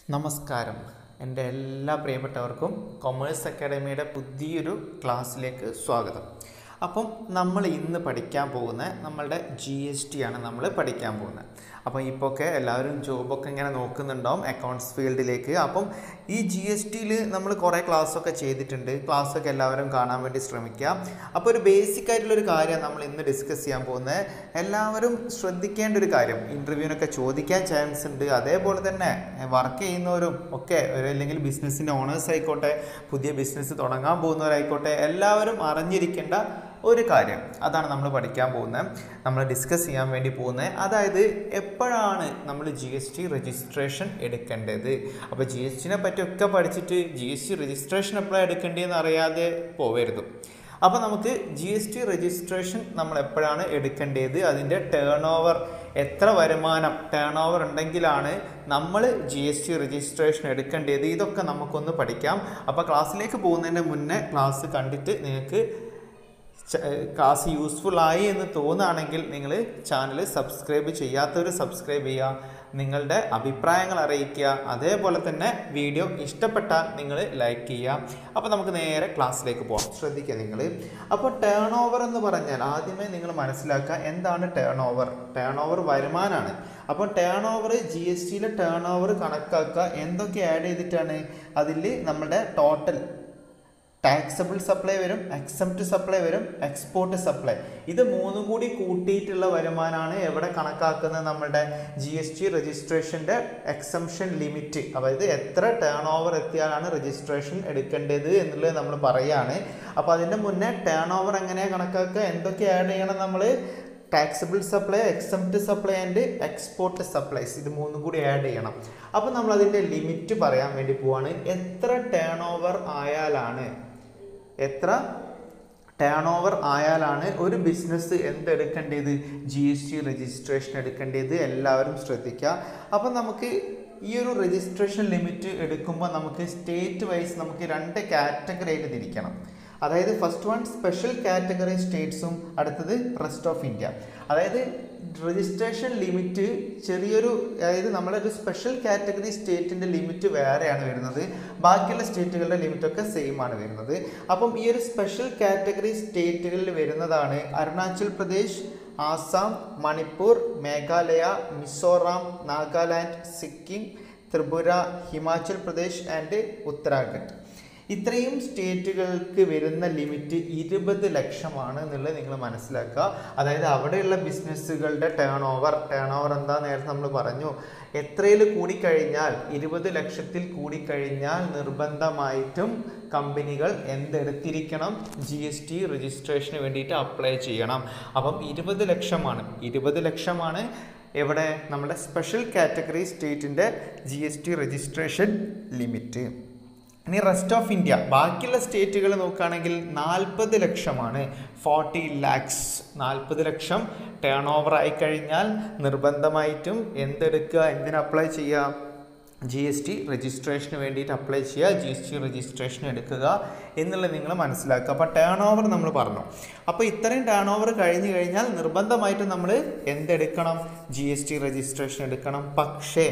നമസ്കാരം എൻ്റെ എല്ലാ പ്രിയപ്പെട്ടവർക്കും കൊമേഴ്സ് അക്കാഡമിയുടെ പുതിയൊരു ക്ലാസ്സിലേക്ക് സ്വാഗതം അപ്പം നമ്മൾ ഇന്ന് പഠിക്കാൻ പോകുന്ന നമ്മളുടെ ജി എസ് ടി ആണ് നമ്മൾ പഠിക്കാൻ പോകുന്നത് അപ്പം ഇപ്പോൾ ഒക്കെ എല്ലാവരും ജോബൊക്കെ ഇങ്ങനെ നോക്കുന്നുണ്ടാവും അക്കൗണ്ട്സ് ഫീൽഡിലേക്ക് അപ്പം ഈ ജി എസ് ടിയിൽ നമ്മൾ കുറേ ക്ലാസ്സൊക്കെ ചെയ്തിട്ടുണ്ട് ക്ലാസ്സൊക്കെ എല്ലാവരും കാണാൻ വേണ്ടി ശ്രമിക്കുക അപ്പോൾ ഒരു ബേസിക് ആയിട്ടുള്ളൊരു കാര്യം നമ്മൾ ഇന്ന് ഡിസ്കസ് ചെയ്യാൻ പോകുന്നത് എല്ലാവരും ശ്രദ്ധിക്കേണ്ട ഒരു കാര്യം ഇൻ്റർവ്യൂവിനൊക്കെ ചോദിക്കാൻ ചാൻസ് ഉണ്ട് അതേപോലെ തന്നെ വർക്ക് ചെയ്യുന്നവരും ഒക്കെ ഒരു അല്ലെങ്കിൽ ബിസിനസ്സിൻ്റെ ഓണേഴ്സ് ആയിക്കോട്ടെ പുതിയ ബിസിനസ് തുടങ്ങാൻ പോകുന്നവരായിക്കോട്ടെ എല്ലാവരും അറിഞ്ഞിരിക്കേണ്ട ഒരു കാര്യം അതാണ് നമ്മൾ പഠിക്കാൻ പോകുന്നത് നമ്മൾ ഡിസ്കസ് ചെയ്യാൻ വേണ്ടി പോകുന്നത് അതായത് എപ്പോഴാണ് നമ്മൾ ജി എസ് ടി രജിസ്ട്രേഷൻ എടുക്കേണ്ടത് അപ്പോൾ ജി എസ് ടിനെ പറ്റിയൊക്കെ പഠിച്ചിട്ട് ജി എസ് ടി രജിസ്ട്രേഷൻ എപ്പോഴാണ് എടുക്കേണ്ടതെന്ന് അറിയാതെ പോവരുത് അപ്പോൾ നമുക്ക് ജി എസ് ടി രജിസ്ട്രേഷൻ നമ്മൾ എപ്പോഴാണ് എടുക്കേണ്ടത് അതിൻ്റെ ടേൺ ഓവർ എത്ര വരുമാനം ടേൺ ഓവർ ഉണ്ടെങ്കിലാണ് നമ്മൾ ജി എസ് ടി രജിസ്ട്രേഷൻ എടുക്കേണ്ടത് ഇതൊക്കെ നമുക്കൊന്ന് പഠിക്കാം അപ്പോൾ ക്ലാസ്സിലേക്ക് പോകുന്നതിന് മുന്നേ ക്ലാസ് കണ്ടിട്ട് നിങ്ങൾക്ക് ക്ലാസ് യൂസ്ഫുൾ ആയി എന്ന് തോന്നുകയാണെങ്കിൽ നിങ്ങൾ ചാനൽ സബ്സ്ക്രൈബ് ചെയ്യാത്തവർ സബ്സ്ക്രൈബ് ചെയ്യുക നിങ്ങളുടെ അഭിപ്രായങ്ങൾ അറിയിക്കുക അതേപോലെ തന്നെ വീഡിയോ ഇഷ്ടപ്പെട്ടാൽ നിങ്ങൾ ലൈക്ക് ചെയ്യുക അപ്പോൾ നമുക്ക് നേരെ ക്ലാസ്സിലേക്ക് പോകാം ശ്രദ്ധിക്കുക നിങ്ങൾ അപ്പോൾ ടേൺ ഓവർ എന്ന് പറഞ്ഞാൽ ആദ്യമേ നിങ്ങൾ മനസ്സിലാക്കുക എന്താണ് ടേൺ ഓവർ ടേൺ ഓവർ വരുമാനമാണ് അപ്പോൾ ടേൺ ഓവർ ജി എസ് ടിയിലെ ടേൺ ഓവർ കണക്കാക്കുക എന്തൊക്കെ ആഡ് ചെയ്തിട്ടാണ് അതിൽ നമ്മുടെ ടോട്ടൽ ടാക്സബിൾ സപ്ലൈ വരും എക്സംപ്റ്റ് സപ്ലൈ വരും എക്സ്പോർട്ട് സപ്ലൈ ഇത് മൂന്നും കൂടി കൂട്ടിയിട്ടുള്ള വരുമാനമാണ് എവിടെ കണക്കാക്കുന്നത് നമ്മുടെ ജി എസ് ടി രജിസ്ട്രേഷൻ്റെ എക്സംഷൻ ലിമിറ്റ് അതായത് എത്ര ടേൺ ഓവർ എത്തിയാലാണ് രജിസ്ട്രേഷൻ എടുക്കേണ്ടത് എന്നുള്ളത് നമ്മൾ പറയുകയാണ് അപ്പോൾ അതിൻ്റെ മുന്നേ ടേൺ ഓവർ എങ്ങനെയാണ് കണക്കാക്കുക എന്തൊക്കെ ആഡ് ചെയ്യണം നമ്മൾ taxable supply exempt supply and export supplies ഇത് മൂന്നും കൂടി ആഡ് ചെയ്യണം അപ്പോൾ നമ്മൾ അതിൻ്റെ ലിമിറ്റ് പറയാൻ വേണ്ടി പോവാണ് എത്ര ടേൺ ഓവർ ആയാലാണ് എത്ര ടേൺ ഓവർ ആയാലാണ് ഒരു ബിസിനസ് എന്തെടുക്കേണ്ടത് ജി എസ് ടി രജിസ്ട്രേഷൻ എടുക്കേണ്ടത് എല്ലാവരും ശ്രദ്ധിക്കുക അപ്പം നമുക്ക് ഈ ഒരു രജിസ്ട്രേഷൻ ലിമിറ്റ് എടുക്കുമ്പോൾ നമുക്ക് സ്റ്റേറ്റ് വൈസ് നമുക്ക് രണ്ട് കാറ്റഗറിയിൽ തിരിക്കണം അതായത് ഫസ്റ്റ് വൺ സ്പെഷ്യൽ കാറ്റഗറി സ്റ്റേറ്റ്സും അടുത്തത് റെസ്റ്റ് ഓഫ് ഇന്ത്യ അതായത് രജിസ്ട്രേഷൻ ലിമിറ്റ് ചെറിയൊരു അതായത് നമ്മളൊരു സ്പെഷ്യൽ കാറ്റഗറി സ്റ്റേറ്റിൻ്റെ ലിമിറ്റ് വേറെയാണ് വരുന്നത് ബാക്കിയുള്ള സ്റ്റേറ്റുകളുടെ ലിമിറ്റൊക്കെ സെയിം ആണ് വരുന്നത് അപ്പം ഈ ഒരു സ്പെഷ്യൽ കാറ്റഗറി സ്റ്റേറ്റുകളിൽ വരുന്നതാണ് അരുണാചൽ പ്രദേശ് ആസാം മണിപ്പൂർ മേഘാലയ മിസോറാം നാഗാലാൻഡ് സിക്കിം ത്രിപുര ഹിമാചൽ പ്രദേശ് ആൻഡ് ഉത്തരാഖണ്ഡ് ഇത്രയും സ്റ്റേറ്റുകൾക്ക് വരുന്ന ലിമിറ്റ് ഇരുപത് ലക്ഷമാണ് എന്നുള്ളത് നിങ്ങൾ മനസ്സിലാക്കുക അതായത് അവിടെയുള്ള ബിസിനസ്സുകളുടെ ടേൺ ഓവർ ടേൺ ഓവർ എന്താ നേരത്തെ നമ്മൾ പറഞ്ഞു എത്രയിൽ കൂടിക്കഴിഞ്ഞാൽ ഇരുപത് ലക്ഷത്തിൽ കൂടിക്കഴിഞ്ഞാൽ നിർബന്ധമായിട്ടും കമ്പനികൾ എന്തെടുത്തിരിക്കണം ജി എസ് ടി രജിസ്ട്രേഷന് വേണ്ടിയിട്ട് അപ്ലൈ ചെയ്യണം അപ്പം ഇരുപത് ലക്ഷമാണ് ഇരുപത് ലക്ഷമാണ് എവിടെ നമ്മുടെ സ്പെഷ്യൽ കാറ്റഗറി സ്റ്റേറ്റിൻ്റെ G S T registration limit ഇനി റെസ്റ്റ് ഓഫ് ഇന്ത്യ ബാക്കിയുള്ള സ്റ്റേറ്റുകൾ നോക്കുകയാണെങ്കിൽ നാൽപ്പത് ലക്ഷമാണ് ഫോർട്ടി ലാക്സ് നാൽപ്പത് ലക്ഷം ടേൺ ഓവർ ആയിക്കഴിഞ്ഞാൽ നിർബന്ധമായിട്ടും എന്തെടുക്കുക എന്തിന് അപ്ലൈ ചെയ്യുക ജി എസ് ടി രജിസ്ട്രേഷന് വേണ്ടിയിട്ട് അപ്ലൈ ചെയ്യുക ജി എസ് ടി രജിസ്ട്രേഷൻ എടുക്കുക എന്നുള്ളത് നിങ്ങൾ മനസ്സിലാക്കുക അപ്പോൾ ടേൺ ഓവർ നമ്മൾ പറഞ്ഞു അപ്പോൾ ഇത്രയും ടേൺ ഓവർ കഴിഞ്ഞ് കഴിഞ്ഞാൽ നിർബന്ധമായിട്ടും നമ്മൾ എന്തെടുക്കണം ജി എസ് ടി രജിസ്ട്രേഷൻ എടുക്കണം പക്ഷേ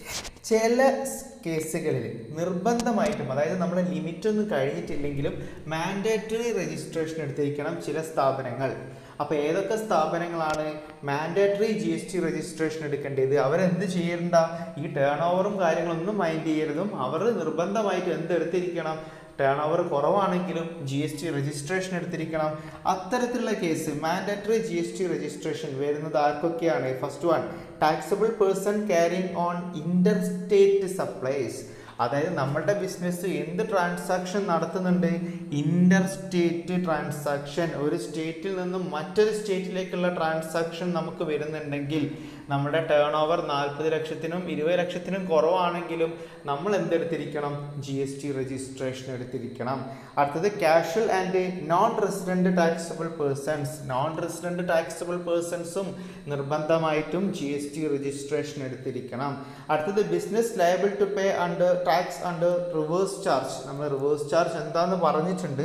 ചില കേസുകളിൽ നിർബന്ധമായിട്ടും അതായത് നമ്മുടെ ലിമിറ്റ് ഒന്നും കഴിഞ്ഞിട്ടില്ലെങ്കിലും മാൻഡേറ്ററി രജിസ്ട്രേഷൻ എടുത്തിരിക്കണം ചില സ്ഥാപനങ്ങൾ അപ്പോൾ ഏതൊക്കെ സ്ഥാപനങ്ങളാണ് mandatory G S T registration എടുക്കേണ്ടത് അവരെന്ത് ചെയ്യണ്ട ഈ ടേൺ ഓവറും കാര്യങ്ങളൊന്നും മൈൻഡ് ചെയ്യരുതും അവർ നിർബന്ധമായിട്ട് എന്തെടുത്തിരിക്കണം ടേൺ ഓവർ കുറവാണെങ്കിലും ജി എസ് ടി രജിസ്ട്രേഷൻ എടുത്തിരിക്കണം അത്തരത്തിലുള്ള case mandatory G S T registration വരുന്നത് ആർക്കൊക്കെയാണ് first one taxable person carrying on inter state supplies അതായത് നമ്മളുടെ ബിസിനസ് എന്ത് ട്രാൻസാക്ഷൻ നടത്തുന്നുണ്ട് ഇൻ്റർ സ്റ്റേറ്റ് ട്രാൻസാക്ഷൻ ഒരു സ്റ്റേറ്റിൽ നിന്നും മറ്റൊരു സ്റ്റേറ്റിലേക്കുള്ള ട്രാൻസാക്ഷൻ നമുക്ക് വരുന്നുണ്ടെങ്കിൽ നമ്മുടെ ടേൺ ഓവർ നാൽപ്പത് ലക്ഷത്തിനും ഇരുപത് ലക്ഷത്തിനും കുറവാണെങ്കിലും നമ്മൾ എന്തെടുത്തിരിക്കണം ജി എസ് ടി രജിസ്ട്രേഷൻ എടുത്തിരിക്കണം അടുത്തത് casual and non resident taxable persons non resident taxable പേഴ്സൺസും നിർബന്ധമായിട്ടും ജി എസ് ടി രജിസ്ട്രേഷൻ എടുത്തിരിക്കണം അടുത്തത് business liable to pay under tax under reverse charge നമ്മൾ റിവേഴ്സ് ചാർജ് എന്താണെന്ന് പറഞ്ഞിട്ടുണ്ട്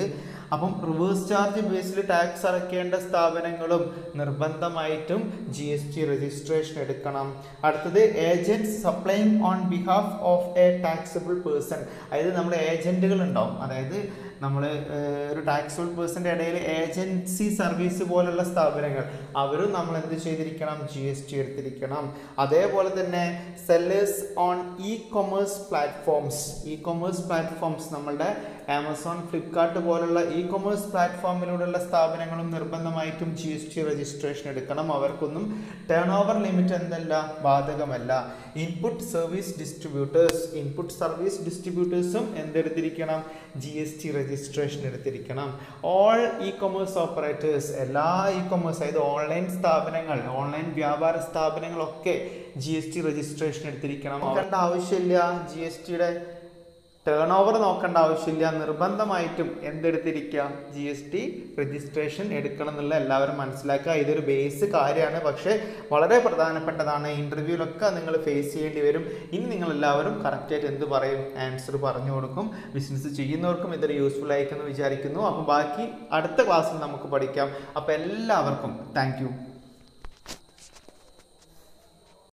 അപ്പം റിവേഴ്സ് ചാർജ് ബേസിൽ ടാക്സ് അടയ്ക്കേണ്ട സ്ഥാപനങ്ങളും നിർബന്ധമായിട്ടും ജി എസ് ടി രജിസ്ട്രേഷൻ എടുക്കണം അടുത്തത് agents supplying on behalf of a taxable person അതായത് നമ്മുടെ ഏജൻറ്റുകൾ ഉണ്ടാവും അതായത് നമ്മൾ ഒരു ടാക്സബിൾ പേഴ്സൻ്റെ ഇടയിൽ ഏജൻസി സർവീസ് പോലുള്ള സ്ഥാപനങ്ങൾ അവരും നമ്മൾ എന്ത് ചെയ്തിരിക്കണം ജി എസ് ടി എടുത്തിരിക്കണം അതേപോലെ തന്നെ sellers on e commerce platforms e commerce platforms നമ്മളുടെ ആമസോൺ ഫ്ലിപ്കാർട്ട് പോലുള്ള ഇ കൊമേഴ്സ് പ്ലാറ്റ്ഫോമിലൂടെയുള്ള സ്ഥാപനങ്ങളും നിർബന്ധമായിട്ടും ജി എസ് ടി രജിസ്ട്രേഷൻ എടുക്കണം അവർക്കൊന്നും ടേൺ ഓവർ ലിമിറ്റ് എന്തല്ല ബാധകമല്ല input service distributors input service ഡിസ്ട്രിബ്യൂട്ടേഴ്സും എന്തെടുത്തിരിക്കണം ജി എസ് ടി രജിസ്ട്രേഷൻ എടുത്തിരിക്കണം ഓൾ ഇ കൊമേഴ്സ് ഓപ്പറേറ്റേഴ്സ് എല്ലാ ഇ കൊമേഴ്സ് അതായത് ഓൺലൈൻ സ്ഥാപനങ്ങൾ ഓൺലൈൻ വ്യാപാര സ്ഥാപനങ്ങളൊക്കെ ജി എസ് ടി രജിസ്ട്രേഷൻ എടുത്തിരിക്കണം നോക്കേണ്ട ആവശ്യമില്ല ജി എസ് ടിയുടെ ടേൺ ഓവർ നോക്കേണ്ട ആവശ്യമില്ല നിർബന്ധമായിട്ടും എന്തെടുത്തിരിക്കുക ജി എസ് ടി രജിസ്ട്രേഷൻ എടുക്കണം എന്നുള്ള എല്ലാവരും മനസ്സിലാക്കുക ഇതൊരു ബേസ് കാര്യമാണ് പക്ഷേ വളരെ പ്രധാനപ്പെട്ടതാണ് ഇൻ്റർവ്യൂവിലൊക്കെ നിങ്ങൾ ഫേസ് ചെയ്യേണ്ടി വരും ഇനി നിങ്ങൾ എല്ലാവരും കറക്റ്റായിട്ട് എന്ത് പറയും ആൻസർ പറഞ്ഞു കൊടുക്കും ബിസിനസ് ചെയ്യുന്നവർക്കും ഇതൊരു യൂസ്ഫുൾ ആയിരിക്കുമെന്ന് വിചാരിക്കുന്നു അപ്പോൾ ബാക്കി അടുത്ത ക്ലാസ്സിൽ നമുക്ക് പഠിക്കാം അപ്പോൾ എല്ലാവർക്കും താങ്ക്